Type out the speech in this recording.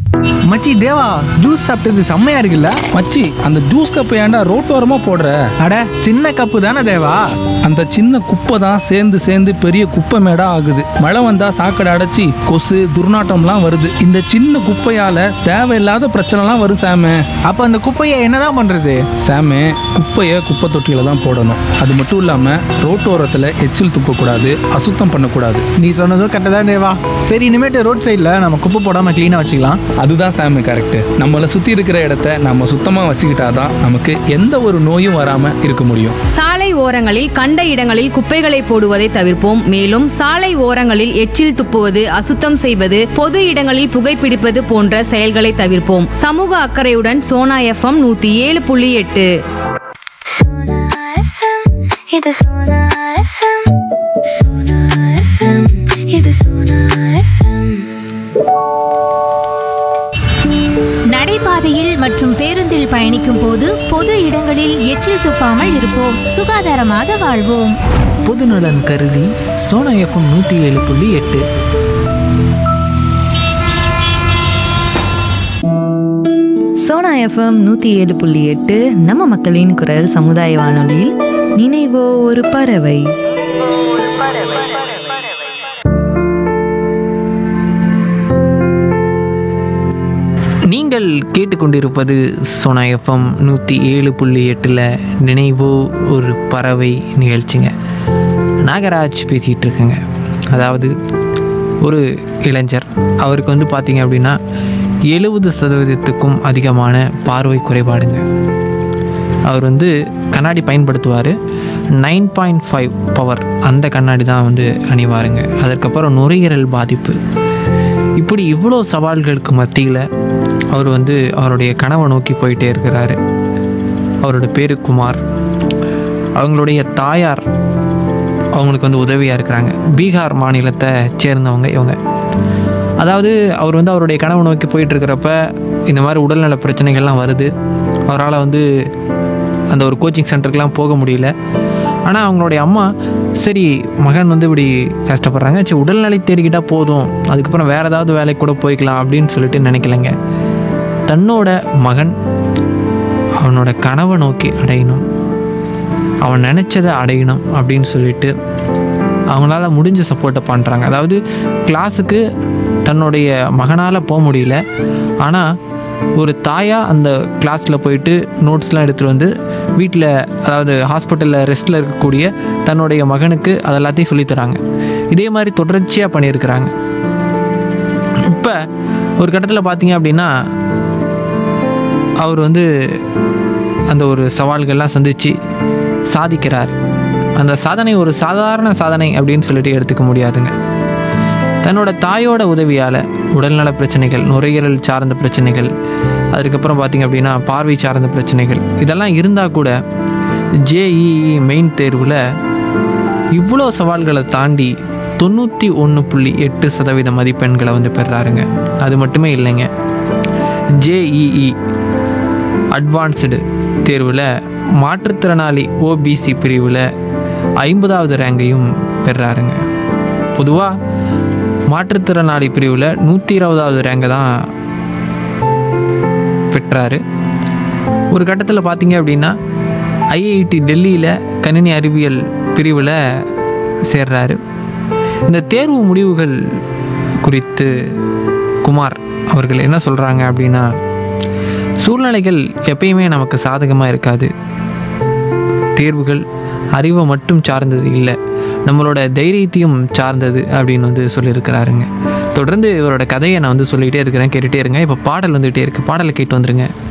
மச்சி தேவா ஜூஸ் சாப்பிட்டது செம்மையா இருக்குல்ல மச்சி அந்த ஜூஸ் கப்பை ஏன்டா ரோட்டோரமா போடுற அட சின்ன கப்பு தானே தேவா அந்த சின்ன குப்பை தான் சேர்ந்து சேர்ந்து பெரிய குப்பை மேடா ஆகுது மழை வந்தா சாக்கடை அடைச்சி கொசு துர்நாற்றம்லாம் வருது இந்த சின்ன குப்பையால தேவையில்லாத பிரச்சனைலாம் வரும் சாமு அப்ப அந்த குப்பையை என்னதான் பண்றது சாமு குப்பையை குப்பை தொட்டியில தான் போடணும் அது மட்டும் இல்லாம ரோட்டோரத்துல எச்சில் துப்பக்கூடாது அசுத்தம் பண்ணக்கூடாது நீ சொன்னதும் கரெக்டாக தான் தேவா சரி இனிமேட்டு ரோட் சைடில் நம்ம குப்பை போடாம க்ளீனாக வச்சுக்கலாம் அதுதான் சாமி கரெக்ட் நம்மளை சுத்தி இருக்கிற இடத்த நம்ம சுத்தமா வச்சுக்கிட்டாதான் நமக்கு எந்த ஒரு நோயும் வராம இருக்க முடியும் சாலை ஓரங்களில் கண்ட இடங்களில் குப்பைகளை போடுவதை தவிர்ப்போம் மேலும் சாலை ஓரங்களில் எச்சில் துப்புவது அசுத்தம் செய்வது பொது இடங்களில் புகைப்பிடிப்பது போன்ற செயல்களை தவிர்ப்போம் சமூக அக்கறையுடன் சோனா எஃப்எம் நூத்தி ஏழு புள்ளி எட்டு Sona FM, இது Sona FM. Sona FM, இது Sona FM. நடைபாதையில் மற்றும் பேருந்தில் பயணிக்கும் போது பொது இடங்களில் எச்சில் துப்பாமல் இருப்போம் சுகாதாரமாக வாழ்வோம் பொதுநலன் கருதி சோனா எஃப்எம் நூற்றி ஏழு புள்ளி எட்டு சோனா எஃப்எம் நூற்றி ஏழு புள்ளி எட்டு நம்ம மக்களின் குரல் சமுதாய வானொலியில் நினைவோ ஒரு பறவை நீங்கள் கேட்டுக்கொண்டிருப்பது சோனா எஃப்எம் நூற்றி ஏழு புள்ளி எட்டில் நினைவோ ஒரு பறவை நிகழ்ச்சிங்க நாகராஜ் பேசிகிட்டு இருக்கேங்க அதாவது ஒரு இளைஞர் அவருக்கு வந்து பார்த்தீங்க அப்படின்னா எழுபது சதவீதத்துக்கும் அதிகமான பார்வை குறைபாடுங்க அவர் வந்து கண்ணாடி பயன்படுத்துவார் நைன் பாயிண்ட் ஃபைவ் பவர் அந்த கண்ணாடி தான் வந்து அணிவாருங்க அதற்கப்புறம் நுரையீரல் பாதிப்பு இப்படி இவ்வளோ சவால்களுக்கு மத்தியில் அவர் வந்து அவருடைய கனவை நோக்கி போயிட்டே இருக்கிறாரு அவரோட பேரு குமார் அவங்களுடைய தாயார் அவங்களுக்கு வந்து உதவியாக இருக்கிறாங்க பீகார் மாநிலத்தை சேர்ந்தவங்க இவங்க அதாவது அவர் வந்து அவருடைய கனவை நோக்கி போயிட்டு இருக்கிறப்ப இந்த மாதிரி உடல்நல பிரச்சனைகள்லாம் வருது அவரால் வந்து அந்த ஒரு கோச்சிங் சென்டருக்குலாம் போக முடியல ஆனால் அவங்களுடைய அம்மா சரி மகன் வந்து இப்படி கஷ்டப்படுறாங்க சரி உடல்நிலை தேடிக்கிட்டால் போதும் அதுக்கப்புறம் வேறு ஏதாவது வேலைக்கு கூட போய்க்கலாம் அப்படின்னு சொல்லிட்டு நினைக்கலைங்க தன்னோட மகன் அவனோட கனவை நோக்கி அடையணும் அவன் நினச்சதை அடையணும் அப்படின்னு சொல்லிட்டு அவங்களால முடிஞ்ச சப்போர்ட்டை பண்ணுறாங்க அதாவது கிளாஸுக்கு தன்னுடைய மகனால் போக முடியல ஆனால் ஒரு தாயாக அந்த கிளாஸில் போயிட்டு நோட்ஸ்லாம் எடுத்துகிட்டு வந்து வீட்டில் அதாவது ஹாஸ்பிட்டலில் ரெஸ்ட்டில் இருக்கக்கூடிய தன்னுடைய மகனுக்கு அது எல்லாத்தையும் சொல்லித் தராங்க இதே மாதிரி தொடர்ச்சியாக பண்ணியிருக்கிறாங்க இப்போ ஒரு கட்டத்தில் பார்த்தீங்க அப்படின்னா அவர் வந்து அந்த ஒரு சவால்கள்லாம் சந்தித்து சாதிக்கிறார் அந்த சாதனை ஒரு சாதாரண சாதனை அப்படின்னு சொல்லிட்டு எடுத்துக்க முடியாதுங்க தன்னோட தாயோட உதவியால் உடல்நல பிரச்சனைகள் நுரையீரல் சார்ந்த பிரச்சனைகள் அதுக்கப்புறம் பார்த்தீங்க அப்படின்னா பார்வை சார்ந்த பிரச்சனைகள் இதெல்லாம் இருந்தால் கூட ஜேஇஇ மெயின் தேர்வில் இவ்வளோ சவால்களை தாண்டி தொண்ணூற்றி ஒன்று புள்ளி எட்டு சதவீத மதிப்பெண்களை வந்து பெறாருங்க அது மட்டுமே இல்லைங்க ஜேஇஇ அட்வான்ஸ்டு தேர்வில் மாற்றுத்திறனாளி ஓபிசி பிரிவில் ஐம்பதாவது ரேங்கையும் பெறாருங்க பொதுவாக மாற்றுத்திறனாளி பிரிவில் நூற்றி இருபதாவது ரேங்கை தான் பெற்றார் ஒரு கட்டத்தில் பார்த்தீங்க அப்படின்னா ஐஐடி டெல்லியில் கணினி அறிவியல் பிரிவில் சேர்றாரு இந்த தேர்வு முடிவுகள் குறித்து குமார் அவர்கள் என்ன சொல்கிறாங்க அப்படின்னா சூழ்நிலைகள் எப்பயுமே நமக்கு சாதகமாக இருக்காது தேர்வுகள் அறிவை மட்டும் சார்ந்தது இல்லை நம்மளோட தைரியத்தையும் சார்ந்தது அப்படின்னு வந்து சொல்லியிருக்கிறாருங்க தொடர்ந்து இவரோட கதையை நான் வந்து சொல்லிகிட்டே இருக்கிறேன் கேட்டுகிட்டே இருங்க இப்போ பாடல் வந்துகிட்டே இருக்கு பாடலை கேட்டு வந்துருங்க